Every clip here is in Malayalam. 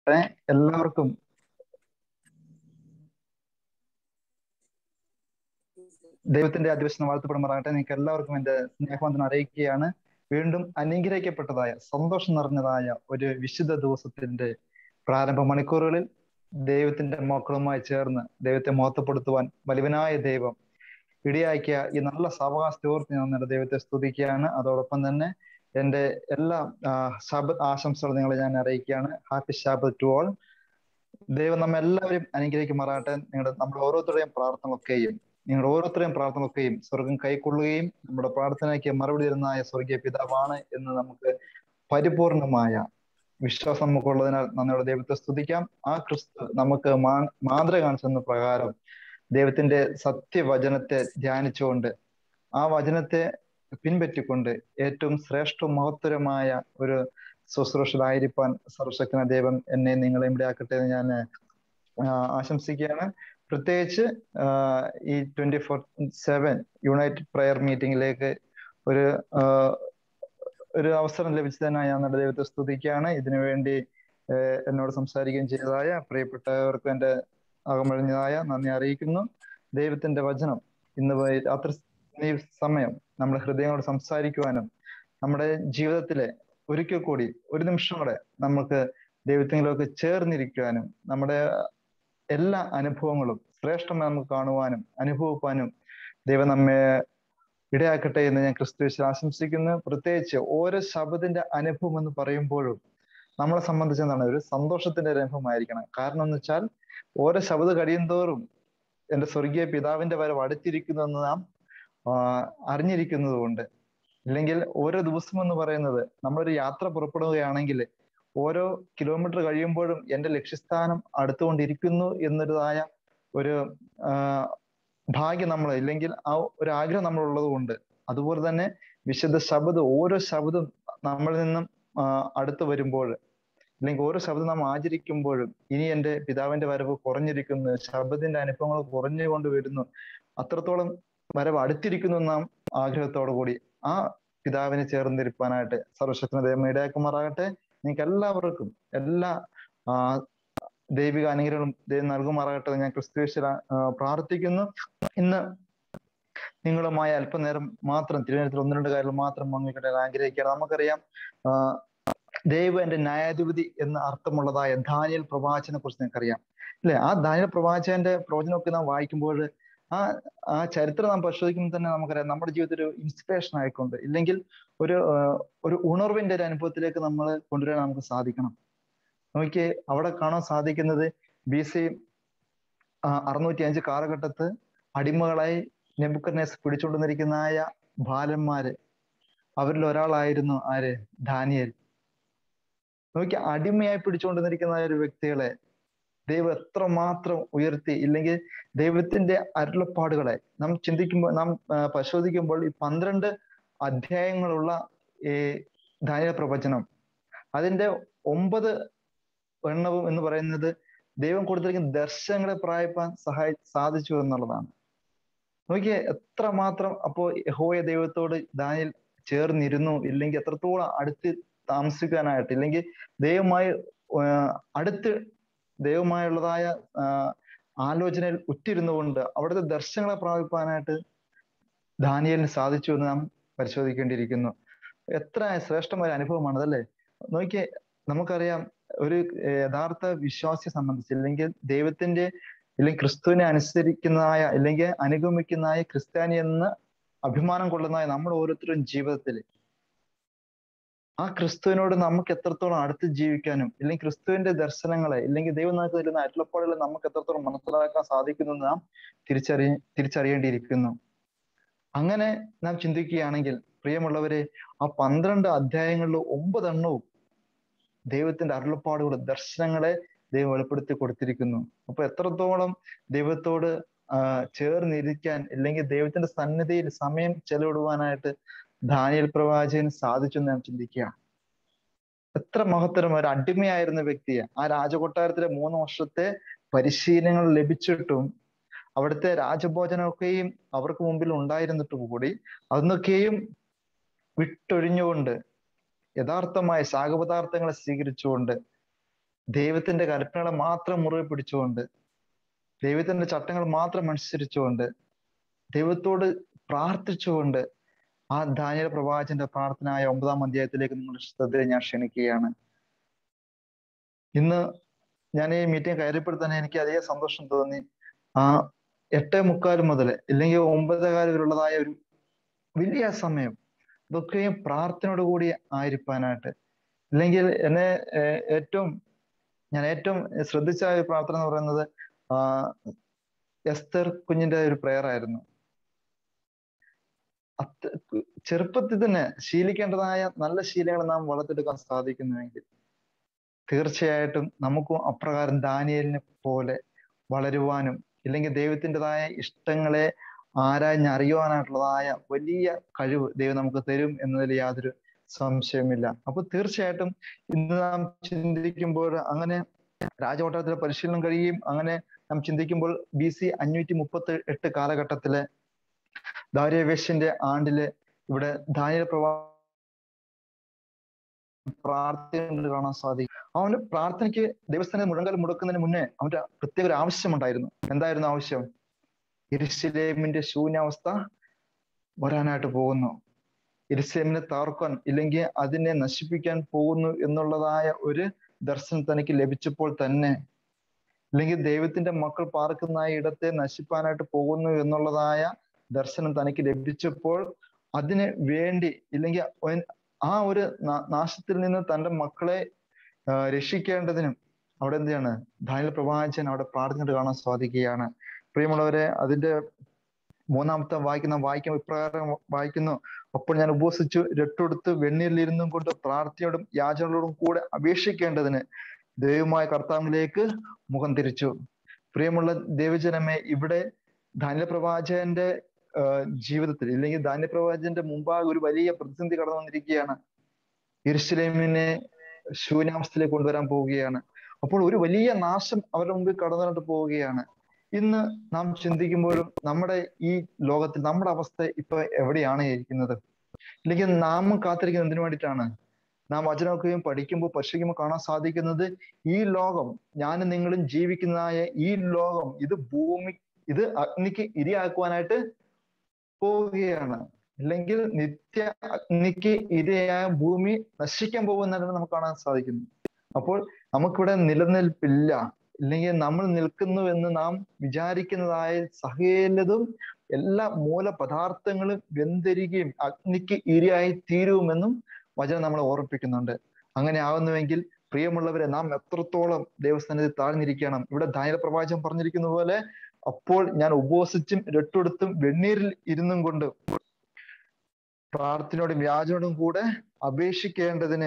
മാറാകട്ടെ എല്ലാവർക്കും ദൈവത്തിന്റെ അധിവശനം വാഴ്ത്തപ്പെടുമാറാകട്ടെ നിങ്ങൾക്ക് എല്ലാവർക്കും എന്റെ സ്നേഹവന്ദനം അറിയിക്കുകയാണ് വീണ്ടും അനുഗ്രഹിക്കപ്പെട്ടതായ സന്തോഷം നിറഞ്ഞതായ ഒരു വിശുദ്ധ ദിവസത്തിന്റെ പ്രാരംഭ മണിക്കൂറുകളിൽ ദൈവത്തിന്റെ മക്കളുമായി ചേർന്ന് ദൈവത്തെ മോത്തപ്പെടുത്തുവാൻ വലിവനായ ദൈവം ഇടിയാക്കിയ ഈ നല്ല സാവകാശത്തെ ഓർത്ത് ഞാൻ നിന്റെ ദൈവത്തെ സ്തുതിക്കുകയാണ് അതോടൊപ്പം തന്നെ എന്റെ എല്ലാ ശബദ് ആശംസകളും നിങ്ങളെ ഞാൻ അറിയിക്കുകയാണ് ഹാപ്പി ശാബത്ത് ടു ഓൾ ദൈവം നമ്മെ എല്ലാവരും അനുഗ്രഹിക്കുമാറാകട്ടെ നിങ്ങളുടെ നമ്മുടെ ഓരോരുത്തരുടെയും പ്രാർത്ഥനകളൊക്കെയും നിങ്ങളുടെ ഓരോരുത്തരെയും പ്രാർത്ഥനകളൊക്കെയും സ്വർഗം കൈക്കൊള്ളുകയും നമ്മുടെ പ്രാർത്ഥനയ്ക്ക് മറുപടി തരുന്നതായ സ്വർഗീയ പിതാവാണ് എന്ന് നമുക്ക് പരിപൂർണമായ വിശ്വാസം നമുക്കുള്ളതിനാൽ നന്ദിയുടെ ദൈവത്തെ സ്തുതിക്കാം ആ ക്രിസ്തു നമുക്ക് മാ മാതൃക കാണിച്ചെന്ന പ്രകാരം ദൈവത്തിന്റെ സത്യവചനത്തെ ധ്യാനിച്ചുകൊണ്ട് ആ വചനത്തെ പിൻപറ്റിക്കൊണ്ട് ഏറ്റവും ശ്രേഷ്ഠ മഹത്തരമായ ഒരു ശുശ്രൂഷയിലായിരിക്കാൻ സർവശക്തന ദൈവം എന്നെ നിങ്ങളെ ഇവിടെ ആക്കട്ടെ എന്ന് ഞാൻ ആശംസിക്കുകയാണ് പ്രത്യേകിച്ച് ഈ twenty four seven united prayer മീറ്റിംഗിലേക്ക് ഒരു ഒരു അവസരം ലഭിച്ചതിനായി ഞാൻ നല്ല ദൈവത്തെ സ്തുതിക്കുകയാണ് ഇതിനു വേണ്ടി എന്നോട് സംസാരിക്കുകയും ചെയ്തതായ പ്രിയപ്പെട്ടവർക്കും എൻ്റെ അകമഴിഞ്ഞതായ നന്ദി അറിയിക്കുന്നു ദൈവത്തിന്റെ വചനം ഇന്ന് രാത്രി ഈ സമയം നമ്മുടെ ഹൃദയങ്ങളോട് സംസാരിക്കുവാനും നമ്മുടെ ജീവിതത്തിലെ ഒരിക്കൽ കൂടി ഒരു നിമിഷം കൂടെ നമുക്ക് ദൈവത്തിലേക്ക് ചേർന്നിരിക്കുവാനും നമ്മുടെ എല്ലാ അനുഭവങ്ങളും ശ്രേഷ്ഠമായി നമുക്ക് കാണുവാനും അനുഭവിക്കാനും ദൈവം നമ്മെ ഇടയാക്കട്ടെ എന്ന് ഞാൻ ക്രിസ്തുവിൽ ആശംസിക്കുന്നു പ്രത്യേകിച്ച് ഓരോ ശബ്ദത്തിന്റെ അനുഭവം എന്ന് പറയുമ്പോഴും നമ്മളെ സംബന്ധിച്ച് എന്താണ് ഒരു സന്തോഷത്തിന്റെ ഒരു അനുഭവമായിരിക്കണം കാരണം എന്ന് വെച്ചാൽ ഓരോ ശബ്ദം കഴിയുന്തോറും എന്റെ സ്വർഗീയ പിതാവിന്റെ വരവ് അടുത്തിരിക്കുന്നു നാം അറിഞ്ഞിരിക്കുന്നത് കൊണ്ട് ഇല്ലെങ്കിൽ ഓരോ ദിവസം എന്ന് പറയുന്നത് നമ്മളൊരു യാത്ര പുറപ്പെടുകയാണെങ്കിൽ ഓരോ കിലോമീറ്റർ കഴിയുമ്പോഴും എന്റെ ലക്ഷ്യസ്ഥാനം അടുത്തുകൊണ്ടിരിക്കുന്നു എന്നൊരുതായ ഒരു ഭാഗ്യം നമ്മൾ ഇല്ലെങ്കിൽ ആ ഒരു ആഗ്രഹം നമ്മളുള്ളത് കൊണ്ട് അതുപോലെ തന്നെ വിശുദ്ധ ശബ്ദം ഓരോ ശബ്ദം നമ്മളിൽ നിന്നും അടുത്ത് വരുമ്പോൾ അല്ലെങ്കിൽ ഓരോ ശബ്ദം നാം ആചരിക്കുമ്പോഴും ഇനി എൻ്റെ പിതാവിന്റെ വരവ് കുറഞ്ഞിരിക്കുന്നു ശബ്ദത്തിന്റെ അനുഭവങ്ങൾ കുറഞ്ഞുകൊണ്ട് വരുന്നു അത്രത്തോളം വരവ് അടുത്തിരിക്കുന്നു നാം ആഗ്രഹത്തോടു കൂടി ആ പിതാവിനെ ചേർന്നിരിക്കാനായിട്ട് സർവശക്തന ദൈവം ഇടയാക്കുമാറാകട്ടെ നിങ്ങൾക്ക് എല്ലാവർക്കും എല്ലാ ദൈവിക അനുഗ്രഹങ്ങളും ദൈവം നൽകുമാറാകട്ടെ ഞാൻ ക്രിസ്തുവേശ്വര പ്രാർത്ഥിക്കുന്നു ഇന്ന് നിങ്ങളുമായി അല്പനേരം മാത്രം തിരുവനന്തപുരത്തിൽ ഒന്ന് രണ്ട് കാര്യങ്ങൾ മാത്രം പങ്കുവെക്കട്ടെ ആഗ്രഹിക്കുകയാണ് നമുക്കറിയാം ദൈവം എന്റെ ന്യായാധിപതി എന്ന അർത്ഥമുള്ളതായ ധാനിയൽ പ്രവാചനെ കുറിച്ച് നിങ്ങൾക്കറിയാം അല്ലെ ആ ധാനിയൽ പ്രവാചകന്റെ പ്രവചനമൊക്കെ നാം വായിക്കുമ്പോൾ ആ ആ ചരിത്രം നാം പരിശോധിക്കുമ്പോൾ തന്നെ നമുക്കറിയാം നമ്മുടെ ജീവിതത്തിൽ ഒരു ഇൻസ്പിറേഷൻ ആയിക്കൊണ്ട് ഇല്ലെങ്കിൽ ഒരു ഒരു ഉണർവിന്റെ ഒരു അനുഭവത്തിലേക്ക് നമ്മൾ കൊണ്ടുവരാൻ നമുക്ക് സാധിക്കണം നോക്കി അവിടെ കാണാൻ സാധിക്കുന്നത് ബി സി അറുന്നൂറ്റി അഞ്ച് കാലഘട്ടത്ത് അടിമകളായി നെബുക്കർനെസ് പിടിച്ചുകൊണ്ടിരിക്കുന്നതായ ബാലന്മാര് അവരിൽ ഒരാളായിരുന്നു ആര് ദാനിയൽ നോക്കി അടിമയായി പിടിച്ചുകൊണ്ടിരിക്കുന്ന ഒരു വ്യക്തികളെ ദൈവം എത്രമാത്രം ഉയർത്തി ഇല്ലെങ്കിൽ ദൈവത്തിന്റെ അരുളപ്പാടുകളെ നാം ചിന്തിക്കുമ്പോൾ നാം പരിശോധിക്കുമ്പോൾ ഈ പന്ത്രണ്ട് അധ്യായങ്ങളുള്ള ഈ ധാന്യ പ്രവചനം അതിന്റെ ഒമ്പത് എണ്ണവും എന്ന് പറയുന്നത് ദൈവം കൊടുത്തിരിക്കുന്ന ദർശനങ്ങളെ പ്രായപ്പാൻ സഹായി സാധിച്ചു എന്നുള്ളതാണ് നോക്കിയേ എത്രമാത്രം അപ്പോ യഹോയ ദൈവത്തോട് ദാനിൽ ചേർന്നിരുന്നു ഇല്ലെങ്കിൽ എത്രത്തോളം അടുത്ത് താമസിക്കാനായിട്ട് ഇല്ലെങ്കിൽ ദൈവമായി അടുത്ത് ദൈവമായുള്ളതായ ആലോചനയിൽ ഉറ്റിരുന്നുകൊണ്ട് അവിടുത്തെ ദർശനങ്ങളെ പ്രാപിപ്പാനായിട്ട് ദാനിയലിന് സാധിച്ചു എന്ന് നാം പരിശോധിക്കേണ്ടിയിരിക്കുന്നു എത്ര ശ്രേഷ്ഠമായ അനുഭവമാണ് അതല്ലേ നോക്കിയേ നമുക്കറിയാം ഒരു യഥാർത്ഥ വിശ്വാസിയെ സംബന്ധിച്ച് അല്ലെങ്കിൽ ദൈവത്തിന്റെ ഇല്ലെങ്കിൽ ക്രിസ്തുവിനെ അനുസരിക്കുന്നതായ അല്ലെങ്കിൽ അനുഗമിക്കുന്നതായ ക്രിസ്ത്യാനി എന്ന് അഭിമാനം കൊള്ളുന്നതായ നമ്മുടെ ഓരോരുത്തരും ജീവിതത്തിൽ ആ ക്രിസ്തുവിനോട് നമുക്ക് എത്രത്തോളം അടുത്ത് ജീവിക്കാനും ഇല്ലെങ്കിൽ ക്രിസ്തുവിന്റെ ദർശനങ്ങളെ ഇല്ലെങ്കിൽ ദൈവം നമുക്ക് തരുന്ന അരുളപ്പാടുകളെ നമുക്ക് എത്രത്തോളം മനസ്സിലാക്കാൻ സാധിക്കുന്നു നാം തിരിച്ചറിയ തിരിച്ചറിയേണ്ടിയിരിക്കുന്നു അങ്ങനെ നാം ചിന്തിക്കുകയാണെങ്കിൽ പ്രിയമുള്ളവരെ ആ പന്ത്രണ്ട് അധ്യായങ്ങളിൽ ഒമ്പതെണ്ണവും ദൈവത്തിന്റെ അരുളപ്പാടുകൾ ദർശനങ്ങളെ ദൈവം വെളിപ്പെടുത്തി കൊടുത്തിരിക്കുന്നു അപ്പൊ എത്രത്തോളം ദൈവത്തോട് ചേർന്നിരിക്കാൻ ഇല്ലെങ്കിൽ ദൈവത്തിന്റെ സന്നിധിയിൽ സമയം ചെലവിടുവാനായിട്ട് ദാനിയൽ പ്രവാചകന് സാധിച്ചു എന്ന് നാം ചിന്തിക്കുക എത്ര മഹത്തരം ഒരു അടിമയായിരുന്ന വ്യക്തിയെ ആ രാജകൊട്ടാരത്തിലെ മൂന്ന് വർഷത്തെ പരിശീലനങ്ങൾ ലഭിച്ചിട്ടും അവിടുത്തെ രാജഭോജനമൊക്കെയും അവർക്ക് മുമ്പിൽ ഉണ്ടായിരുന്നിട്ട് കൂടി അതൊന്നൊക്കെയും വിട്ടൊഴിഞ്ഞുകൊണ്ട് യഥാർത്ഥമായ ശാഖപദാർത്ഥങ്ങളെ സ്വീകരിച്ചുകൊണ്ട് ദൈവത്തിന്റെ കൽപ്പനകളെ മാത്രം മുറുകെ പിടിച്ചുകൊണ്ട് ദൈവത്തിന്റെ ചട്ടങ്ങൾ മാത്രം അനുസരിച്ചുകൊണ്ട് ദൈവത്തോട് പ്രാർത്ഥിച്ചുകൊണ്ട് ആ ദാനിയൽ പ്രവാചന്റെ പ്രാർത്ഥനയായ ഒമ്പതാം അധ്യായത്തിലേക്ക് നിങ്ങളുടെ ശ്രദ്ധയെ ഞാൻ ക്ഷണിക്കുകയാണ് ഇന്ന് ഞാൻ ഈ മീറ്റിംഗ് കയറിയപ്പോൾ തന്നെ എനിക്ക് അതേ സന്തോഷം തോന്നി ആ എട്ടേ മുക്കാൽ മുതൽ ഇല്ലെങ്കിൽ ഒമ്പതേകാല് വരെയുള്ളതായ ഒരു വലിയ സമയം ഇതൊക്കെയും പ്രാർത്ഥനയോട് കൂടി ആയിരിക്കാനായിട്ട് ഇല്ലെങ്കിൽ എന്നെ ഏറ്റവും ഞാൻ ഏറ്റവും ശ്രദ്ധിച്ച ഒരു പ്രാർത്ഥന എന്ന് പറയുന്നത് ആ എസ്തർ കുഞ്ഞിന്റെ ഒരു പ്രെയർ ആയിരുന്നു ചെറുപ്പത്തിൽ തന്നെ ശീലിക്കേണ്ടതായ നല്ല ശീലങ്ങൾ നാം വളർത്തിയെടുക്കാൻ സാധിക്കുന്നുവെങ്കിൽ തീർച്ചയായിട്ടും നമുക്കും അപ്രകാരം ദാനിയലിനെ പോലെ വളരുവാനും ഇല്ലെങ്കിൽ ദൈവത്തിൻ്റെതായ ഇഷ്ടങ്ങളെ ആരാഞ്ഞറിയുവാനായിട്ടുള്ളതായ വലിയ കഴിവ് ദൈവം നമുക്ക് തരും എന്നതിൽ യാതൊരു സംശയമില്ല അപ്പൊ തീർച്ചയായിട്ടും ഇന്ന് നാം ചിന്തിക്കുമ്പോൾ അങ്ങനെ രാജകൊട്ടാരത്തിലെ പരിശീലനം കഴിയുകയും അങ്ങനെ നാം ചിന്തിക്കുമ്പോൾ ബി സി അഞ്ഞൂറ്റി മുപ്പത്തി എട്ട് കാലഘട്ടത്തിലെ ദാര്യവേഷ്യന്റെ ആണ്ടില് ഇവിടെ ധാന്യ പ്രവാ പ്രാർത്ഥന കാണാൻ സാധിക്കും അവന് പ്രാർത്ഥനയ്ക്ക് ദൈവസ്ഥാനം മുഴങ്കൽ മുടക്കുന്നതിന് മുന്നേ അവന്റെ പ്രത്യേക ഒരു ആവശ്യമുണ്ടായിരുന്നു എന്തായിരുന്നു ആവശ്യം ഇരിശിലേമിന്റെ ശൂന്യാവസ്ഥ വരാനായിട്ട് പോകുന്നു ഇരിശിലേമിനെ താർക്കാൻ ഇല്ലെങ്കിൽ അതിനെ നശിപ്പിക്കാൻ പോകുന്നു എന്നുള്ളതായ ഒരു ദർശനം തനിക്ക് ലഭിച്ചപ്പോൾ തന്നെ അല്ലെങ്കിൽ ദൈവത്തിന്റെ മക്കൾ പാർക്കുന്ന ഇടത്തെ നശിപ്പാനായിട്ട് പോകുന്നു എന്നുള്ളതായ ദർശനം തനിക്ക് ലഭിച്ചപ്പോൾ അതിന് വേണ്ടി ഇല്ലെങ്കിൽ ആ ഒരു നാശത്തിൽ നിന്ന് തന്റെ മക്കളെ രക്ഷിക്കേണ്ടതിനും അവിടെ എന്താണ് ധാന്യ പ്രവാചൻ അവിടെ പ്രാർത്ഥനയിട്ട് കാണാൻ സാധിക്കുകയാണ് പ്രിയമുള്ളവരെ അതിന്റെ മൂന്നാമത്തെ വായിക്കുന്ന വായിക്കുമ്പോൾ ഇപ്രകാരം വായിക്കുന്നു അപ്പോൾ ഞാൻ ഉപവസിച്ചു രട്ടെടുത്ത് വെണ്ണീരിലിരുന്നും കൊണ്ട് പ്രാർത്ഥനയോടും യാചനകളോടും കൂടെ അപേക്ഷിക്കേണ്ടതിന് ദൈവമായ കർത്താവിലേക്ക് മുഖം തിരിച്ചു പ്രിയമുള്ള ദൈവജനമേ ഇവിടെ ധാന്യപ്രവാചകന്റെ ജീവിതത്തിൽ ഇല്ലെങ്കിൽ ധാന്യപ്രവാചകന്റെ മുമ്പാകെ ഒരു വലിയ പ്രതിസന്ധി കടന്നു വന്നിരിക്കുകയാണ് ഇർഷലേമിനെ ശൂന്യാവസ്ഥയിലേക്ക് കൊണ്ടുവരാൻ പോവുകയാണ് അപ്പോൾ ഒരു വലിയ നാശം അവരുടെ മുമ്പിൽ കടന്നുകൊണ്ട് പോവുകയാണ് ഇന്ന് നാം ചിന്തിക്കുമ്പോഴും നമ്മുടെ ഈ ലോകത്തിൽ നമ്മുടെ അവസ്ഥ ഇപ്പൊ എവിടെയാണ് ഇരിക്കുന്നത് ഇല്ലെങ്കിൽ നാം കാത്തിരിക്കുന്നത് എന്തിനു വേണ്ടിയിട്ടാണ് നാം വചനമൊക്കെയും പഠിക്കുമ്പോൾ പരിശീലിക്കുമ്പോൾ കാണാൻ സാധിക്കുന്നത് ഈ ലോകം ഞാനും നിങ്ങളും ജീവിക്കുന്നതായ ഈ ലോകം ഇത് ഭൂമി ഇത് അഗ്നിക്ക് ഇരയാക്കുവാനായിട്ട് പോവുകയാണ് അല്ലെങ്കിൽ നിത്യ അഗ്നിക്ക് ഇരയായ ഭൂമി നശിക്കാൻ പോകുന്നതായിട്ട് നമുക്ക് കാണാൻ സാധിക്കുന്നു അപ്പോൾ നമുക്കിവിടെ നിലനിൽപ്പില്ല ഇല്ലെങ്കിൽ നമ്മൾ നിൽക്കുന്നു എന്ന് നാം വിചാരിക്കുന്നതായ സകലതും എല്ലാ മൂലപദാർത്ഥങ്ങളും വെന്തിരികയും അഗ്നിക്ക് ഇരയായി തീരുമെന്നും വചനം നമ്മളെ ഓർമ്മിപ്പിക്കുന്നുണ്ട് അങ്ങനെ ആകുന്നുവെങ്കിൽ പ്രിയമുള്ളവരെ നാം എത്രത്തോളം ദൈവസ്ഥാനത്തിൽ താഴ്ന്നിരിക്കണം ഇവിടെ ധാന്യ പ്രവാചകം പറഞ്ഞിരിക്കുന്ന പോലെ അപ്പോൾ ഞാൻ ഉപവസിച്ചും രട്ടെടുത്തും വെണ്ണീരിൽ ഇരുന്നും കൊണ്ട് പ്രാർത്ഥനയോടും വ്യാജനോടും കൂടെ അപേക്ഷിക്കേണ്ടതിന്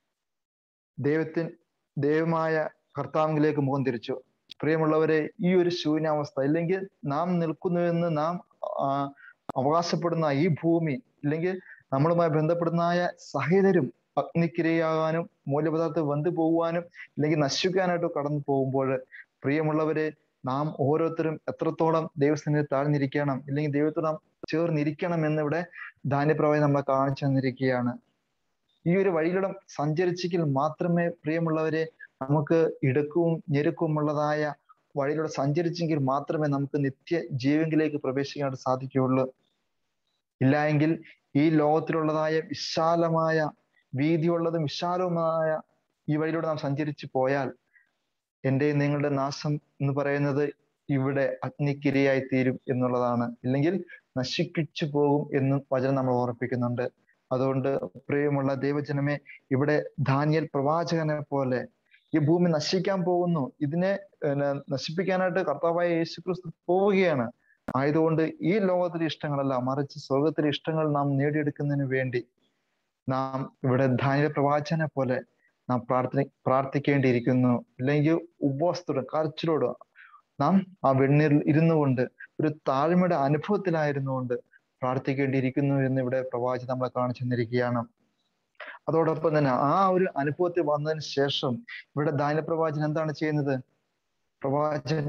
ദൈവത്തിൻ ദൈവമായ കർത്താവിലേക്ക് മുഖം തിരിച്ചു പ്രിയമുള്ളവരെ ഈ ഒരു ശൂന്യാവസ്ഥ ഇല്ലെങ്കിൽ നാം നിൽക്കുന്നുവെന്ന് നാം അവകാശപ്പെടുന്ന ഈ ഭൂമി ഇല്ലെങ്കിൽ നമ്മളുമായി ബന്ധപ്പെടുന്നതായ സഹിതരും അഗ്നിക്കിരയാകാനും മൂല്യപദാർത്ഥം വന്നു പോകുവാനും ഇല്ലെങ്കിൽ നശിക്കാനായിട്ട് കടന്നു പോകുമ്പോൾ പ്രിയമുള്ളവരെ നാം ഓരോരുത്തരും എത്രത്തോളം ദൈവസ്ഥനിൽ താഴ്ന്നിരിക്കണം ഇല്ലെങ്കിൽ ദൈവത്തോട് നാം ചേർന്നിരിക്കണം എന്നിവിടെ ധാന്യപ്രവാഹി നമ്മളെ കാണിച്ചു തന്നിരിക്കുകയാണ് ഈ ഒരു വഴിയിലൂടെ സഞ്ചരിച്ചെങ്കിൽ മാത്രമേ പ്രിയമുള്ളവരെ നമുക്ക് ഇടുക്കവും ഞെരുക്കവുമുള്ളതായ വഴിയിലൂടെ സഞ്ചരിച്ചെങ്കിൽ മാത്രമേ നമുക്ക് നിത്യ ജീവങ്കിലേക്ക് പ്രവേശിക്കാനായിട്ട് സാധിക്കുകയുള്ളൂ ഇല്ല എങ്കിൽ ഈ ലോകത്തിലുള്ളതായ വിശാലമായ വീതിയുള്ളതും വിശാലവുമായ ഈ വഴിയിലൂടെ നാം സഞ്ചരിച്ചു പോയാൽ എൻ്റെ നിങ്ങളുടെ നാശം എന്ന് പറയുന്നത് ഇവിടെ അഗ്നിക്കിരയായി തീരും എന്നുള്ളതാണ് ഇല്ലെങ്കിൽ നശിപ്പിച്ചു പോകും എന്നും വചനം നമ്മൾ ഓർപ്പിക്കുന്നുണ്ട് അതുകൊണ്ട് പ്രിയമുള്ള ദൈവജനമേ ഇവിടെ ധാന്യൽ പ്രവാചകനെ പോലെ ഈ ഭൂമി നശിക്കാൻ പോകുന്നു ഇതിനെ നശിപ്പിക്കാനായിട്ട് കർത്താവായ യേശു ക്രിസ്തു പോവുകയാണ് ആയതുകൊണ്ട് ഈ ലോകത്തിലെ ഇഷ്ടങ്ങളല്ല മറിച്ച് സ്വർഗത്തിലെ ഇഷ്ടങ്ങൾ നാം നേടിയെടുക്കുന്നതിന് വേണ്ടി നാം ഇവിടെ ധാന്യ പ്രവാചനെ പോലെ നാം പ്രാർത്ഥന പ്രാർത്ഥിക്കേണ്ടിയിരിക്കുന്നു അല്ലെങ്കിൽ ഉപവാസത്തോട് കരച്ചിലോട് നാം ആ വെണ്ണീരിൽ ഇരുന്നു കൊണ്ട് ഒരു താഴ്മയുടെ അനുഭവത്തിലായിരുന്നു കൊണ്ട് പ്രാർത്ഥിക്കേണ്ടിയിരിക്കുന്നു എന്ന് ഇവിടെ പ്രവാചി നമ്മളെ കാണിച്ചു തന്നിരിക്കുകയാണ് അതോടൊപ്പം തന്നെ ആ ഒരു അനുഭവത്തിൽ വന്നതിന് ശേഷം ഇവിടെ ധാന്യപ്രവാചൻ എന്താണ് ചെയ്യുന്നത് പ്രവാചൻ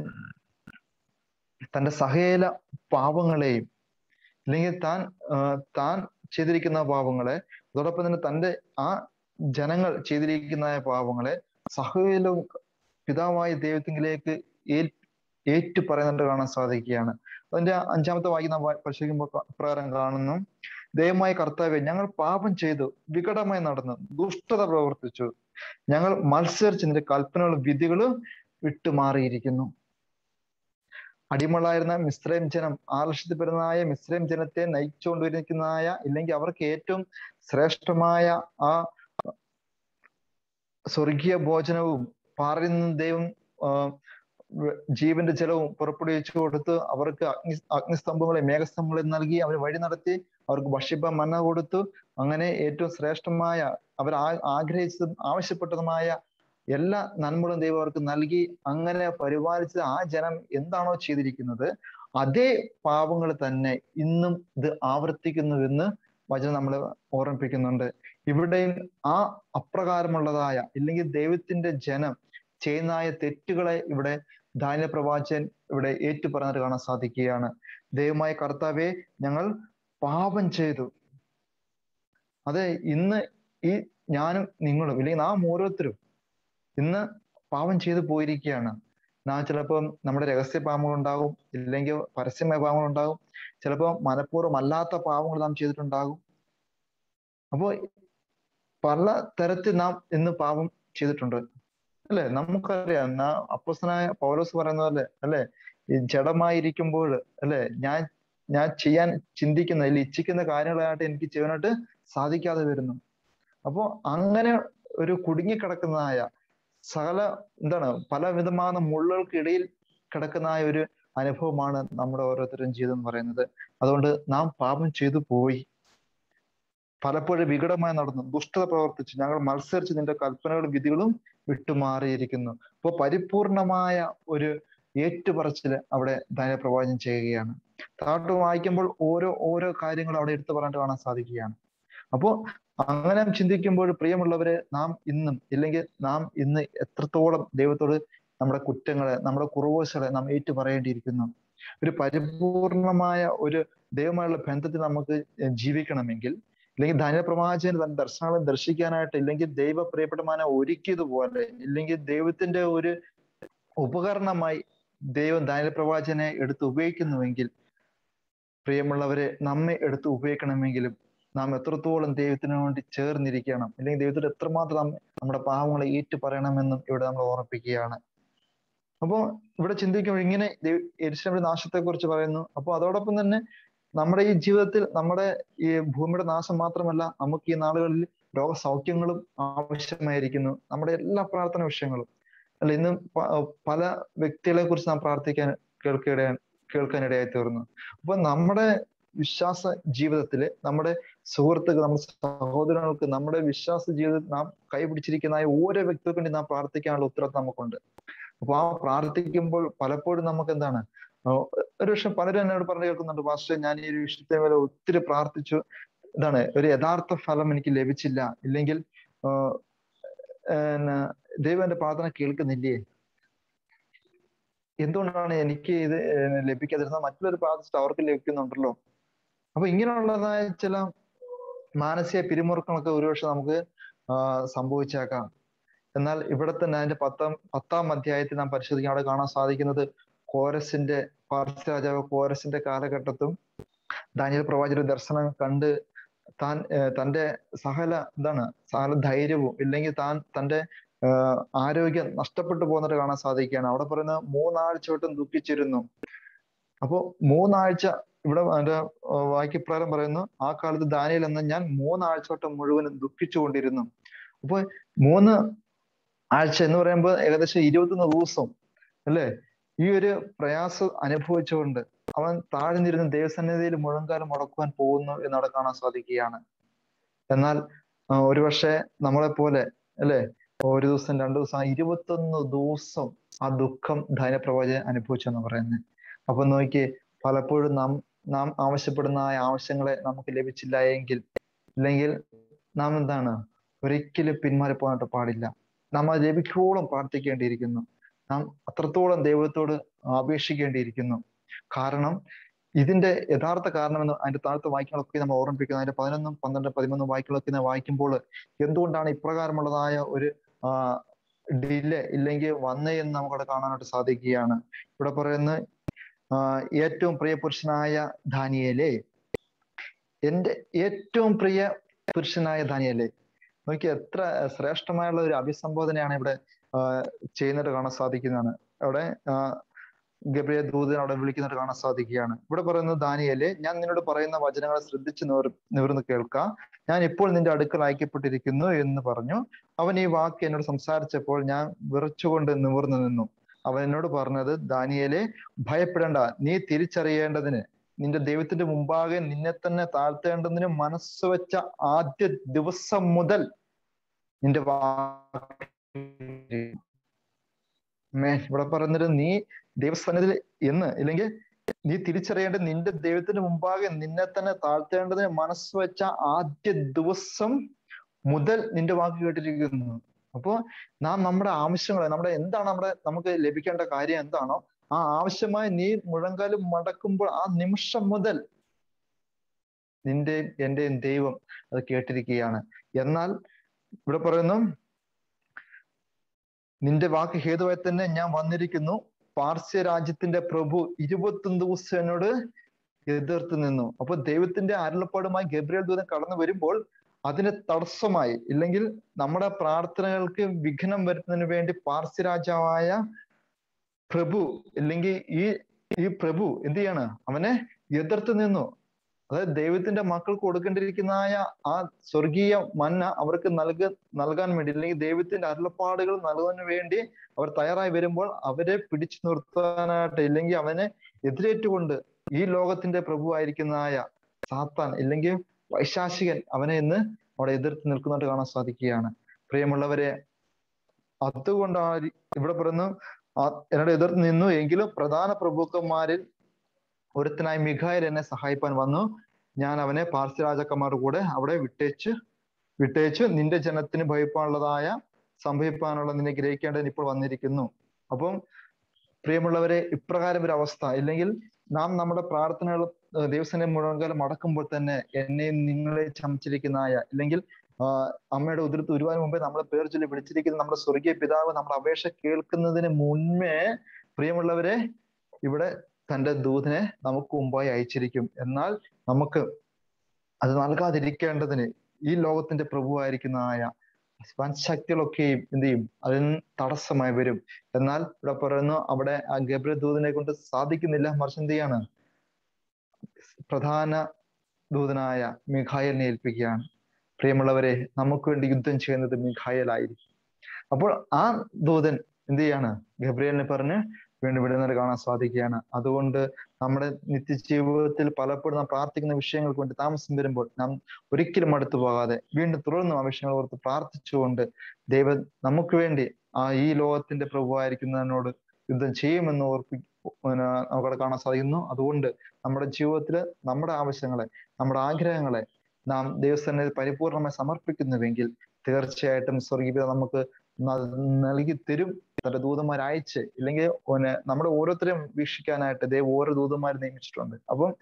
തന്റെ സഹേല പാവങ്ങളെയും അല്ലെങ്കിൽ താൻ താൻ ചെയ്തിരിക്കുന്ന പാവങ്ങളെ അതോടൊപ്പം തന്നെ തന്റെ ആ ജനങ്ങൾ ചെയ്തിരിക്കുന്ന പാവങ്ങളെ സഹയിലും പിതാവായ ദൈവത്തിങ്കിലേക്ക് ഏറ്റു പറയുന്നുണ്ട് കാണാൻ സാധിക്കുകയാണ് അതിന്റെ അഞ്ചാമത്തെ വാക്യം നാം പരിശോധിക്കുമ്പോൾ പ്രകാരം കാണുന്നു ദയമായ കർത്താവെ ഞങ്ങൾ പാപം ചെയ്തു വികടമായി നടന്നു ദുഷ്ടത പ്രവർത്തിച്ചു ഞങ്ങൾ മത്സരിച്ച് നിന്റെ കൽപ്പനകളും വിധികളും വിട്ടുമാറിയിരിക്കുന്നു അടിമകളായിരുന്ന മിശ്രയും ജനം ആകർഷിക്കപ്പെടുന്നതായ മിശ്രയും ജനത്തെ നയിച്ചുകൊണ്ടിരിക്കുന്നതായ ഇല്ലെങ്കിൽ അവർക്ക് ഏറ്റവും ശ്രേഷ്ഠമായ ആ സ്വർഗീയ ഭോജനവും പാറിൽ നിന്ന് ദൈവം ജീവന്റെ ജലവും പുറപ്പെടുവിച്ചു കൊടുത്ത് അവർക്ക് അഗ്നി അഗ്നിസ്തംഭങ്ങളെ മേഘസ്തംഭങ്ങളെ നൽകി അവർ വഴി നടത്തി അവർക്ക് ഭക്ഷിപ്പ മന്ന കൊടുത്തു അങ്ങനെ ഏറ്റവും ശ്രേഷ്ഠമായ അവർ ആഗ്രഹിച്ചതും ആവശ്യപ്പെട്ടതുമായ എല്ലാ നന്മകളും ദൈവം അവർക്ക് നൽകി അങ്ങനെ പരിപാലിച്ച ആ ജനം എന്താണോ ചെയ്തിരിക്കുന്നത് അതേ പാപങ്ങൾ തന്നെ ഇന്നും ഇത് ആവർത്തിക്കുന്നുവെന്ന് വചനം നമ്മളെ ഓർമ്മിപ്പിക്കുന്നുണ്ട് ഇവിടെയും ആ അപ്രകാരമുള്ളതായ ഇല്ലെങ്കിൽ ദൈവത്തിന്റെ ജനം ചെയ്യുന്നതായ തെറ്റുകളെ ഇവിടെ ധാന്യ പ്രവാചകൻ ഇവിടെ ഏറ്റു പറഞ്ഞിട്ട് കാണാൻ സാധിക്കുകയാണ് ദൈവമായ കർത്താവെ ഞങ്ങൾ പാപം ചെയ്തു അതെ ഇന്ന് ഈ ഞാനും നിങ്ങളും ഇല്ലെങ്കിൽ നാം ഓരോരുത്തരും ഇന്ന് പാപം ചെയ്തു പോയിരിക്കുകയാണ് നാം ചിലപ്പം നമ്മുടെ രഹസ്യ പാപങ്ങൾ ഉണ്ടാകും ഇല്ലെങ്കിൽ പരസ്യമായ പാപങ്ങൾ ഉണ്ടാകും ചിലപ്പോൾ മനഃപൂർവ്വം അല്ലാത്ത പാപങ്ങൾ നാം ചെയ്തിട്ടുണ്ടാകും അപ്പോൾ പല തരത്തിൽ നാം ഇന്ന് പാപം ചെയ്തിട്ടുണ്ട് അല്ലെ നമുക്കറിയാം നാ അപ്പസ്തനായ പൗലോസ് പറയുന്ന പോലെ അല്ലെ ഈ ജഡമായിരിക്കുമ്പോൾ അല്ലെ ഞാൻ ഞാൻ ചെയ്യാൻ ചിന്തിക്കുന്ന അല്ലെങ്കിൽ ഇച്ഛിക്കുന്ന കാര്യങ്ങളായിട്ട് എനിക്ക് ചെയ്യാനായിട്ട് സാധിക്കാതെ വരുന്നു അപ്പോ അങ്ങനെ ഒരു കുടുങ്ങിക്കിടക്കുന്നതായ സകല എന്താണ് പല വിധമായ മുള്ളുകൾക്കിടയിൽ കിടക്കുന്നതായ ഒരു അനുഭവമാണ് നമ്മുടെ ഓരോരുത്തരും ജീവിതം പറയുന്നത് അതുകൊണ്ട് നാം പാപം ചെയ്തു പോയി പലപ്പോഴും വികടമായി നടന്നു ദുഷ്ടത പ്രവർത്തിച്ചു ഞങ്ങൾ മത്സരിച്ച് നിന്റെ കൽപ്പനകളും വിധികളും വിട്ടുമാറിയിരിക്കുന്നു അപ്പോൾ പരിപൂർണമായ ഒരു ഏറ്റുപറച്ചില് അവിടെ ധനപ്രവാചനം ചെയ്യുകയാണ് താട്ട് വായിക്കുമ്പോൾ ഓരോ ഓരോ കാര്യങ്ങൾ അവിടെ എടുത്തു പറഞ്ഞിട്ട് കാണാൻ സാധിക്കുകയാണ് അപ്പോൾ അങ്ങനെ ചിന്തിക്കുമ്പോൾ പ്രിയമുള്ളവരെ നാം ഇന്നും ഇല്ലെങ്കിൽ നാം ഇന്ന് എത്രത്തോളം ദൈവത്തോട് നമ്മുടെ കുറ്റങ്ങളെ നമ്മുടെ കുറവുകളെ നാം ഏറ്റു പറയേണ്ടിയിരിക്കുന്നു ഒരു പരിപൂർണമായ ഒരു ദൈവമായുള്ള ബന്ധത്തിൽ നമുക്ക് ജീവിക്കണമെങ്കിൽ ഇല്ലെങ്കിൽ ധനപ്രവാചകൻ തന്റെ ദർശനങ്ങളെ ദർശിക്കാനായിട്ട് ഇല്ലെങ്കിൽ ദൈവ പ്രിയപ്പെട്ടമാനെ ഒരുക്കിയതുപോലെ ഇല്ലെങ്കിൽ ദൈവത്തിന്റെ ഒരു ഉപകരണമായി ദൈവം ധനപ്രവാചനെ എടുത്ത് ഉപയോഗിക്കുന്നുവെങ്കിൽ പ്രിയമുള്ളവരെ നമ്മെ എടുത്ത് ഉപയോഗിക്കണമെങ്കിലും നാം എത്രത്തോളം ദൈവത്തിന് വേണ്ടി ചേർന്നിരിക്കണം അല്ലെങ്കിൽ ദൈവത്തോട് എത്രമാത്രം നമ്മുടെ പാവങ്ങളെ ഏറ്റു പറയണമെന്നും ഇവിടെ നമ്മൾ ഓർമ്മിപ്പിക്കുകയാണ് അപ്പോൾ ഇവിടെ ചിന്തിക്കുമ്പോൾ ഇങ്ങനെ എരിശിന്റെ നാശത്തെ കുറിച്ച് പറയുന്നു അപ്പോൾ അതോടൊപ്പം തന്നെ നമ്മുടെ ഈ ജീവിതത്തിൽ നമ്മുടെ ഈ ഭൂമിയുടെ നാശം മാത്രമല്ല നമുക്ക് ഈ നാളുകളിൽ രോഗസൗഖ്യങ്ങളും ആവശ്യമായിരിക്കുന്നു നമ്മുടെ എല്ലാ പ്രാർത്ഥന വിഷയങ്ങളും അല്ല ഇന്ന് പല വ്യക്തികളെ കുറിച്ച് നാം പ്രാർത്ഥിക്കാൻ കേൾക്കിട കേൾക്കാനിടയായി തീർന്നു അപ്പൊ നമ്മുടെ വിശ്വാസ ജീവിതത്തില് നമ്മുടെ സുഹൃത്തുക്കൾ നമ്മുടെ സഹോദരങ്ങൾക്ക് നമ്മുടെ വിശ്വാസ ജീവിതത്തിൽ നാം കൈപിടിച്ചിരിക്കുന്ന ഓരോ വ്യക്തികൾക്ക് വേണ്ടി നാം പ്രാർത്ഥിക്കാനുള്ള ഉത്തരവാദിത്വം നമുക്കുണ്ട് അപ്പൊ ആ പ്രാർത്ഥിക്കുമ്പോൾ പലപ്പോഴും നമുക്ക് എന്താണ് ഒരു പക്ഷെ പലരും എന്നോട് പറഞ്ഞു കേൾക്കുന്നുണ്ട് പാസ്റ്റർ ഞാൻ ഈ ഒരു വിഷയത്തെ മേലെ ഒത്തിരി പ്രാർത്ഥിച്ചു എന്താണ് ഒരു യഥാർത്ഥ ഫലം എനിക്ക് ലഭിച്ചില്ല ഇല്ലെങ്കിൽ ദൈവം എന്റെ പ്രാർത്ഥന കേൾക്കുന്നില്ലേ എന്തുകൊണ്ടാണ് എനിക്ക് ഇത് ലഭിക്കാതിരുന്നത് മറ്റുള്ളവർ പ്രാർത്ഥിച്ചിട്ട് അവർക്ക് ലഭിക്കുന്നുണ്ടല്ലോ അപ്പൊ ഇങ്ങനെയുള്ളതായ ചില മാനസിക പിരിമുറുക്കങ്ങളൊക്കെ ഒരുപക്ഷെ നമുക്ക് സംഭവിച്ചേക്കാം എന്നാൽ ഇവിടെ തന്നെ അതിന്റെ പത്താം പത്താം അധ്യായത്തിൽ നാം പരിശോധിക്കാൻ അവിടെ കാണാൻ സാധിക്കുന്നത് കോരസിന്റെ പാർസി രാജാവ് കോരസിന്റെ കാലഘട്ടത്തും ദാനിയൽ പ്രവാചക ദർശനം കണ്ട് താൻ തന്റെ സകല എന്താണ് സകല ധൈര്യവും ഇല്ലെങ്കിൽ താൻ തന്റെ ആരോഗ്യം നഷ്ടപ്പെട്ടു പോകുന്നത് കാണാൻ സാധിക്കുകയാണ് അവിടെ പറയുന്ന മൂന്നാഴ്ച തൊട്ടും ദുഃഖിച്ചിരുന്നു അപ്പോ മൂന്നാഴ്ച ഇവിടെ അതിന്റെ വാക്യപ്രകാരം പറയുന്നു ആ കാലത്ത് ദാനിയൽ എന്ന ഞാൻ മൂന്നാഴ്ച തൊട്ട് മുഴുവനും ദുഃഖിച്ചുകൊണ്ടിരുന്നു അപ്പൊ മൂന്ന് ആഴ്ച എന്ന് പറയുമ്പോൾ ഏകദേശം ഇരുപത്തൊന്ന് ദിവസം അല്ലേ ഈ ഒരു പ്രയാസം അനുഭവിച്ചുകൊണ്ട് അവൻ താഴ്ന്നിരുന്ന് ദൈവസന്നിധിയിൽ മുഴങ്കാലം മുടക്കുവാൻ പോകുന്നു എന്നവിടെ കാണാൻ സാധിക്കുകയാണ് എന്നാൽ ഒരുപക്ഷെ നമ്മളെ പോലെ അല്ലെ ഒരു ദിവസം രണ്ടു ദിവസം ഇരുപത്തൊന്ന് ദിവസം ആ ദുഃഖം ധൈര്യപ്രവചനം അനുഭവിച്ചെന്ന് പറയുന്നത് അപ്പൊ നോക്കി പലപ്പോഴും നാം നാം ആവശ്യപ്പെടുന്ന ആ ആവശ്യങ്ങളെ നമുക്ക് ലഭിച്ചില്ല എങ്കിൽ ഇല്ലെങ്കിൽ നാം എന്താണ് ഒരിക്കലും പിന്മാറി പോകാനായിട്ട് പാടില്ല നാം അത് ലഭിക്കോളം പ്രാർത്ഥിക്കേണ്ടിയിരിക്കുന്നു നാം അത്രത്തോളം ദൈവത്തോട് അപേക്ഷിക്കേണ്ടിയിരിക്കുന്നു കാരണം ഇതിന്റെ യഥാർത്ഥ കാരണമെന്ന് അതിന്റെ താഴത്തെ വാക്യങ്ങളൊക്കെ നമ്മൾ ഓർമ്മിപ്പിക്കുന്നത് അതിന്റെ പതിനൊന്നും പന്ത്രണ്ട് പതിമൂന്നും വാക്യങ്ങളൊക്കെ വായിക്കുമ്പോൾ എന്തുകൊണ്ടാണ് ഇപ്രകാരമുള്ളതായ ഒരു ഡിലെ ഇല്ലെങ്കിൽ വന്നേ എന്ന് നമുക്കവിടെ കാണാനായിട്ട് സാധിക്കുകയാണ് ഇവിടെ പറയുന്ന ഏറ്റവും പ്രിയ പുരുഷനായ ധാനിയലെ എന്റെ ഏറ്റവും പ്രിയ പുരുഷനായ ധാനിയലെ നോക്കി എത്ര ശ്രേഷ്ഠമായുള്ള ഒരു അഭിസംബോധനയാണ് ഇവിടെ ചെയ്യുന്നത് കാണാൻ സാധിക്കുന്നതാണ് അവിടെ ഗബ്രിയ ദൂതൻ അവിടെ വിളിക്കുന്നത് കാണാൻ സാധിക്കുകയാണ് ഇവിടെ പറയുന്നത് ദാനിയലെ ഞാൻ നിന്നോട് പറയുന്ന വചനങ്ങളെ ശ്രദ്ധിച്ച് നിവർ നിവർന്ന് കേൾക്കാം ഞാൻ ഇപ്പോൾ നിന്റെ അടുക്കൽ അയക്കപ്പെട്ടിരിക്കുന്നു എന്ന് പറഞ്ഞു അവൻ ഈ വാക്ക് എന്നോട് സംസാരിച്ചപ്പോൾ ഞാൻ വിറച്ചുകൊണ്ട് നിവർന്നു നിന്നു അവൻ എന്നോട് പറഞ്ഞത് ദാനിയലെ ഭയപ്പെടേണ്ട നീ തിരിച്ചറിയേണ്ടതിന് നിന്റെ ദൈവത്തിന്റെ മുമ്പാകെ നിന്നെ തന്നെ താഴ്ത്തേണ്ടതിന് മനസ്സ് വെച്ച ആദ്യ ദിവസം മുതൽ നിന്റെ മേ ഇവിടെ പറഞ്ഞത് നീ ദൈവസ്ഥാനത്തിൽ എന്ന് ഇല്ലെങ്കിൽ നീ തിരിച്ചറിയേണ്ടത് നിന്റെ ദൈവത്തിന്റെ മുമ്പാകെ നിന്നെ തന്നെ താഴ്ത്തേണ്ടതിന് മനസ്സ് വെച്ച ആദ്യ ദിവസം മുതൽ നിന്റെ വാക്ക് കേട്ടിരിക്കുന്നു അപ്പോ നാം നമ്മുടെ ആവശ്യങ്ങൾ നമ്മുടെ എന്താണ് നമ്മുടെ നമുക്ക് ലഭിക്കേണ്ട കാര്യം എന്താണോ ആ ആവശ്യമായി നീ മുഴങ്കാലും മടക്കുമ്പോൾ ആ നിമിഷം മുതൽ നിന്റെ എന്റെയും ദൈവം അത് കേട്ടിരിക്കുകയാണ് എന്നാൽ ഇവിടെ പറയുന്നു നിന്റെ വാക്ക് ഹേതുവായി തന്നെ ഞാൻ വന്നിരിക്കുന്നു പാർസ്യ രാജ്യത്തിന്റെ പ്രഭു ഇരുപത്തൊന്ന് ദിവസം എന്നോട് എതിർത്ത് നിന്നു അപ്പൊ ദൈവത്തിന്റെ അരുളപ്പാടുമായി ഗബ്രിയൽ ദൂതൻ കടന്നു വരുമ്പോൾ അതിന് തടസ്സമായി ഇല്ലെങ്കിൽ നമ്മുടെ പ്രാർത്ഥനകൾക്ക് വിഘ്നം വരുത്തുന്നതിന് വേണ്ടി പാർസ്യ രാജാവായ പ്രഭു ഇല്ലെങ്കിൽ ഈ ഈ പ്രഭു എന്ത് ചെയ്യാണ് അവനെ എതിർത്ത് നിന്നു അതായത് ദൈവത്തിന്റെ മക്കൾക്ക് കൊടുക്കേണ്ടിയിരിക്കുന്നതായ ആ സ്വർഗീയ മന്ന അവർക്ക് നൽക നൽകാൻ വേണ്ടി അല്ലെങ്കിൽ ദൈവത്തിന്റെ അരുളപ്പാടുകൾ നൽകാൻ വേണ്ടി അവർ തയ്യാറായി വരുമ്പോൾ അവരെ പിടിച്ചു നിർത്താനായിട്ട് ഇല്ലെങ്കിൽ അവനെ എതിരേറ്റുകൊണ്ട് ഈ ലോകത്തിന്റെ പ്രഭുവായിരിക്കുന്നതായ സാത്താൻ ഇല്ലെങ്കിൽ വൈശാസികൻ അവനെ ഇന്ന് അവിടെ എതിർത്ത് നിൽക്കുന്നതായിട്ട് കാണാൻ സാധിക്കുകയാണ് പ്രിയമുള്ളവരെ അതുകൊണ്ടാണ് ഇവിടെ പറയുന്നു എന്നോട് എതിർത്ത് നിന്നു എങ്കിലും പ്രധാന പ്രഭുക്കന്മാരിൽ ഒരുത്തനായി മിഖായൽ എന്നെ സഹായിപ്പാൻ വന്നു ഞാൻ അവനെ പാർസി രാജാക്കന്മാരുടെ കൂടെ അവിടെ വിട്ടേച്ച് വിട്ടേച്ച് നിന്റെ ജനത്തിന് ഭയപ്പാനുള്ളതായ സംഭവിപ്പാനുള്ള നിന്നെ ഗ്രഹിക്കേണ്ടതിന് ഇപ്പോൾ വന്നിരിക്കുന്നു അപ്പം പ്രിയമുള്ളവരെ ഇപ്രകാരം ഒരു അവസ്ഥ ഇല്ലെങ്കിൽ നാം നമ്മുടെ പ്രാർത്ഥനകൾ ദൈവസനെ മുഴങ്കാലം അടക്കുമ്പോൾ തന്നെ എന്നെയും നിങ്ങളെ ചമച്ചിരിക്കുന്നതായ ഇല്ലെങ്കിൽ അമ്മയുടെ ഉതിർത്ത് ഉരുവാൻ മുമ്പേ നമ്മളെ പേർ ചൊല്ലി വിളിച്ചിരിക്കുന്ന നമ്മുടെ സ്വർഗീയ പിതാവ് നമ്മുടെ അപേക്ഷ കേൾക്കുന്നതിന് മുൻപേ പ്രിയമുള്ളവരെ ഇവിടെ തന്റെ ദൂതനെ നമുക്ക് മുമ്പായി അയച്ചിരിക്കും എന്നാൽ നമുക്ക് അത് നൽകാതിരിക്കേണ്ടതിന് ഈ ലോകത്തിന്റെ പ്രഭുവായിരിക്കുന്നതായ വൻ ശക്തികളൊക്കെയും എന്ത് ചെയ്യും അതിന് തടസ്സമായി വരും എന്നാൽ ഇവിടെ പറയുന്നു അവിടെ ആ ഗബ്ര ദൂതനെ കൊണ്ട് സാധിക്കുന്നില്ല മറിച്ച് എന്ത് ചെയ്യാണ് പ്രധാന ദൂതനായ മിഖായലിനെ ഏൽപ്പിക്കുകയാണ് പ്രിയമുള്ളവരെ നമുക്ക് വേണ്ടി യുദ്ധം ചെയ്യുന്നത് മിഖായലായിരിക്കും അപ്പോൾ ആ ദൂതൻ എന്ത് ചെയ്യാണ് ഗബ്രിയലിനെ പറഞ്ഞ് വീണ്ടും വിടുന്നത് കാണാൻ സാധിക്കുകയാണ് അതുകൊണ്ട് നമ്മുടെ നിത്യജീവിതത്തിൽ പലപ്പോഴും നാം പ്രാർത്ഥിക്കുന്ന വിഷയങ്ങൾക്ക് വേണ്ടി താമസം വരുമ്പോൾ നാം ഒരിക്കലും അടുത്തു പോകാതെ വീണ്ടും തുടർന്നും ആ വിഷയങ്ങൾ ഓർത്ത് പ്രാർത്ഥിച്ചുകൊണ്ട് ദൈവം നമുക്ക് വേണ്ടി ആ ഈ ലോകത്തിന്റെ പ്രഭുവായിരിക്കുന്നതിനോട് യുദ്ധം ചെയ്യുമെന്ന് ഓർപ്പി നമുക്കവിടെ കാണാൻ സാധിക്കുന്നു അതുകൊണ്ട് നമ്മുടെ ജീവിതത്തിൽ നമ്മുടെ ആവശ്യങ്ങളെ നമ്മുടെ ആഗ്രഹങ്ങളെ നാം ദൈവസ്ഥാനത്തിൽ പരിപൂർണമായി സമർപ്പിക്കുന്നുവെങ്കിൽ തീർച്ചയായിട്ടും സ്വർഗീയത നമുക്ക് നൽകി തരും തന്റെ ദൂതന്മാരയച്ച് ഇല്ലെങ്കിൽ നമ്മുടെ ഓരോരുത്തരെയും വീക്ഷിക്കാനായിട്ട് ദൈവം ഓരോ ദൂതന്മാരെ നിയമിച്ചിട്ടുണ്ട് അപ്പം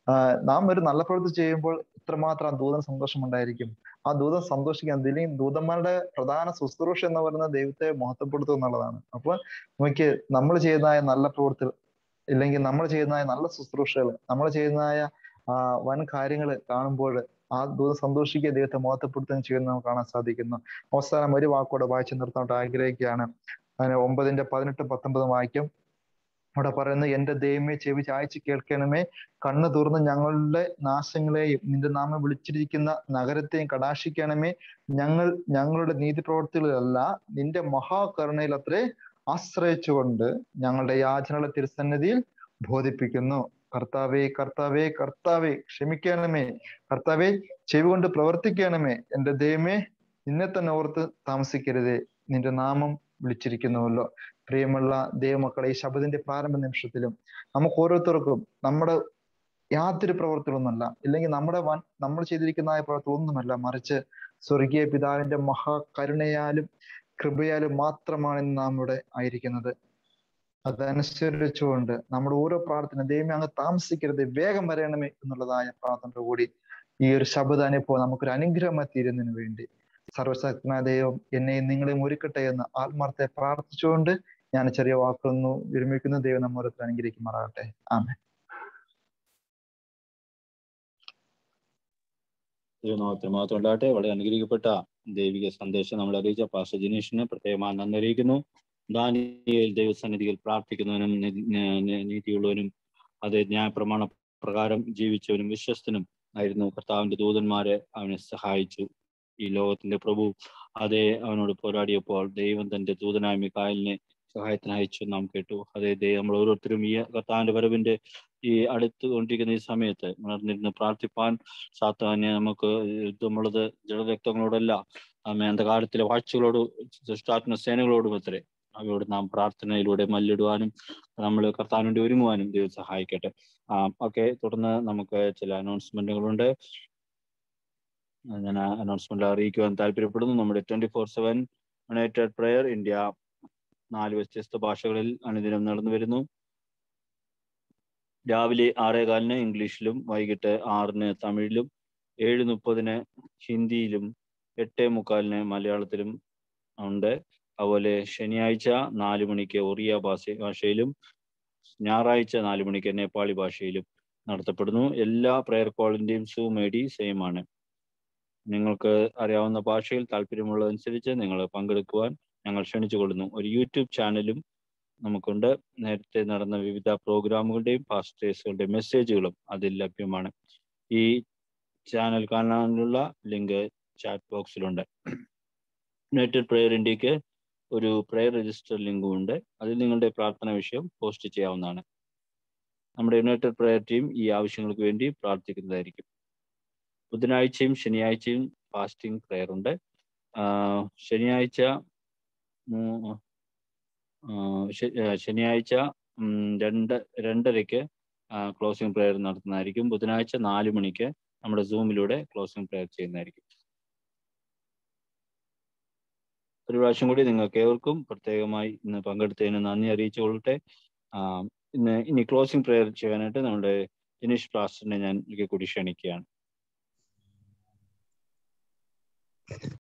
നാം ഒരു നല്ല പ്രവൃത്തി ചെയ്യുമ്പോൾ ഇത്രമാത്രം ആ ദൂതൻ സന്തോഷം ഉണ്ടായിരിക്കും ആ ദൂതൻ സന്തോഷിക്കാൻ ഇല്ലെങ്കിൽ ദൂതന്മാരുടെ പ്രധാന ശുശ്രൂഷ എന്ന് പറയുന്നത് ദൈവത്തെ മഹത്വപ്പെടുത്തുക എന്നുള്ളതാണ് അപ്പൊ നമുക്ക് നമ്മൾ ചെയ്യുന്നതായ നല്ല പ്രവൃത്തികൾ ഇല്ലെങ്കിൽ നമ്മൾ ചെയ്യുന്നതായ നല്ല ശുശ്രൂഷകൾ നമ്മൾ ചെയ്യുന്നതായ ആ വൻ കാര്യങ്ങൾ കാണുമ്പോൾ ആ ദൂതം സന്തോഷിക്കുക ദൈവത്തെ മഹത്വപ്പെടുത്തുകയും ചെയ്യുന്ന നമുക്ക് കാണാൻ സാധിക്കുന്നു അവസാനം ഒരു വാക്കോടെ വായിച്ചു നിർത്താനായിട്ട് ആഗ്രഹിക്കുകയാണ് അതിന് ഒമ്പതിന്റെ പതിനെട്ടും പത്തൊമ്പതും വായിക്കും അവിടെ പറയുന്നത് എന്റെ ദൈവമേ ചെവി ചായച്ച് കേൾക്കണമേ കണ്ണു തുറന്ന് ഞങ്ങളുടെ നാശങ്ങളെയും നിന്റെ നാമം വിളിച്ചിരിക്കുന്ന നഗരത്തെയും കടാക്ഷിക്കണമേ ഞങ്ങൾ ഞങ്ങളുടെ നീതി പ്രവർത്തികളിലല്ല നിന്റെ മഹാകരുണയിൽ അത്രേ ആശ്രയിച്ചുകൊണ്ട് ഞങ്ങളുടെ യാചനകളെ തിരുസന്നിധിയിൽ ബോധിപ്പിക്കുന്നു കർത്താവേ കർത്താവേ കർത്താവേ ക്ഷമിക്കണമേ കർത്താവേ ചെവി കൊണ്ട് പ്രവർത്തിക്കണമേ എന്റെ ദൈവമേ നിന്നെ തന്നെ ഓർത്ത് താമസിക്കരുതേ നിന്റെ നാമം വിളിച്ചിരിക്കുന്നുവല്ലോ പ്രിയമുള്ള ദൈവമക്കളെ ഈ ശബദിന്റെ പ്രാരംഭ നിമിഷത്തിലും നമുക്ക് ഓരോരുത്തർക്കും നമ്മുടെ യാതൊരു പ്രവർത്തികളൊന്നുമല്ല ഇല്ലെങ്കിൽ നമ്മുടെ വൻ നമ്മൾ ചെയ്തിരിക്കുന്ന പ്രവർത്തികളൊന്നുമല്ല മറിച്ച് സ്വർഗീയ പിതാവിന്റെ മഹാകരുണയാലും കൃപയാലും മാത്രമാണ് നാം ഇവിടെ ആയിരിക്കുന്നത് അതനുസരിച്ചുകൊണ്ട് നമ്മുടെ ഓരോ പ്രാർത്ഥന ദൈവമേ അങ്ങ് താമസിക്കരുത് വേഗം വരണമേ എന്നുള്ളതായ പ്രാർത്ഥന കൂടി ഈ ഒരു ശബ്ദ അനുഭവം നമുക്കൊരു അനുഗ്രഹമായി തീരുന്നതിന് വേണ്ടി സർവശക്തനായ ദൈവം എന്നെയും നിങ്ങളെയും ഒരുക്കട്ടെ എന്ന് ആത്മാർത്ഥത്തെ പ്രാർത്ഥിച്ചുകൊണ്ട് ഞാൻ ചെറിയ വാക്കൊന്നു വിരമിക്കുന്നു ദൈവം നമ്മോരത്തിൽ അനുഗ്രഹിക്കുമാറാകട്ടെ ആമേ ദൈവനാമത്തിന് മാത്രം ഉണ്ടാകട്ടെ വളരെ അനുഗ്രഹിക്കപ്പെട്ട ദൈവിക സന്ദേശം നമ്മൾ അറിയിച്ച പാസ്റ്റർ ജിനീഷിന് പ്രത്യേകമായി നന്ദി അറിയിക്കുന്നു ദാനിയേൽ ദൈവസന്നിധിയിൽ പ്രാർത്ഥിക്കുന്നവനും നീതിയുള്ളവനും അത് ന്യായപ്രമാണ പ്രകാരം ജീവിച്ചവനും വിശ്വസ്തനും ആയിരുന്നു കർത്താവിന്റെ ദൂതന്മാരെ അവനെ സഹായിച്ചു ഈ ലോകത്തിന്റെ പ്രഭു അതേ അവനോട് പോരാടിയപ്പോൾ ദൈവം തന്റെ ദൂതനായ മിക്കായലിനെ സഹായത്തിന് അയച്ചു നാം കേട്ടു അതേ ദൈവം നമ്മൾ ഓരോരുത്തരും ഈ കർത്താവിന്റെ വരവിന്റെ ഈ അടുത്ത് കൊണ്ടിരിക്കുന്ന ഈ സമയത്ത് ഉണർന്നിരുന്ന് പ്രാർത്ഥിപ്പാൻ സാത്താനെ നമുക്ക് യുദ്ധമുള്ളത് ജഡരക്തങ്ങളോടല്ല ആമേ അന്ധകാലത്തിലെ വാഴ്ചകളോട് ദുഷ്ടാത്മ സേനകളോടും അത്രേ അവയോട് നാം പ്രാർത്ഥനയിലൂടെ മല്ലിടുവാനും നമ്മൾ കർത്താവിന് വേണ്ടി ഒരുങ്ങുവാനും ദൈവം സഹായിക്കട്ടെ ആ ഓക്കെ തുടർന്ന് നമുക്ക് ചില അനൗൺസ്മെന്റുകളുണ്ട് ഞാൻ അനൗൺസ്മെന്റ് അറിയിക്കുവാൻ താല്പര്യപ്പെടുന്നു നമ്മുടെ twenty four seven united prayer India നാല് വ്യത്യസ്ത ഭാഷകളിൽ അനുദിനം നടന്നു വരുന്നു രാവിലെ ആറേകാലിന് ഇംഗ്ലീഷിലും വൈകിട്ട് ആറിന് തമിഴിലും ഏഴ് മുപ്പതിന് ഹിന്ദിയിലും എട്ട് മുക്കാലിന് മലയാളത്തിലും ഉണ്ട് അതുപോലെ ശനിയാഴ്ച നാല് മണിക്ക് ഒറിയ ഭാഷ ഭാഷയിലും ഞായറാഴ്ച നാല് മണിക്ക് നേപ്പാളി ഭാഷയിലും നടത്തപ്പെടുന്നു എല്ലാ പ്രയർ കോളിന്റെയും സൂം ഐ ഡി സെയിം ആണ് നിങ്ങൾക്ക് അറിയാവുന്ന ഭാഷയിൽ താല്പര്യമുള്ളതനുസരിച്ച് നിങ്ങൾ പങ്കെടുക്കുവാൻ ഞങ്ങൾ ക്ഷണിച്ചുകൊള്ളുന്നു ഒരു യൂട്യൂബ് ചാനലും നമുക്കുണ്ട് നേരത്തെ നടന്ന വിവിധ പ്രോഗ്രാമുകളുടെയും പാസ്റ്റേഴ്സുകളുടെയും മെസ്സേജുകളും അതിൽ ലഭ്യമാണ് ഈ ചാനൽ കാണാനുള്ള ലിങ്ക് ചാറ്റ് ബോക്സിലുണ്ട് യുണൈറ്റഡ് പ്രേയർ ഇന്ത്യക്ക് ഒരു പ്രേയർ രജിസ്റ്റർ ലിങ്കും ഉണ്ട് അതിൽ നിങ്ങളുടെ പ്രാർത്ഥന വിഷയം പോസ്റ്റ് ചെയ്യാവുന്നതാണ് നമ്മുടെ യുണൈറ്റഡ് പ്രേയർ ടീം ഈ ആവശ്യങ്ങൾക്ക് വേണ്ടി പ്രാർത്ഥിക്കുന്നതായിരിക്കും ബുധനാഴ്ചയും ശനിയാഴ്ചയും ഫാസ്റ്റിംഗ് പ്രേയർ ഉണ്ട് ശനിയാഴ്ച ശനിയാഴ്ച രണ്ട് രണ്ടരയ്ക്ക് ക്ലോസിംഗ് പ്രേയർ നടത്തുന്നതായിരിക്കും ബുധനാഴ്ച നാല് മണിക്ക് നമ്മുടെ സൂമിലൂടെ ക്ലോസിംഗ് പ്രേയർ ചെയ്യുന്നതായിരിക്കും ഒരു പ്രാവശ്യം കൂടി നിങ്ങൾക്ക് ഏവർക്കും പ്രത്യേകമായി ഇന്ന് പങ്കെടുത്തതിന് നന്ദി അറിയിച്ചുകൊള്ളട്ടെ ഇന്ന് ഇനി ക്ലോസിംഗ് പ്രേയർ ചെയ്യാനായിട്ട് നമ്മുടെ ജിനീഷ് പ്ലാസ്റ്ററിനെ ഞാൻ ഒരിക്കൽ കൂടി ക്ഷണിക്കുകയാണ്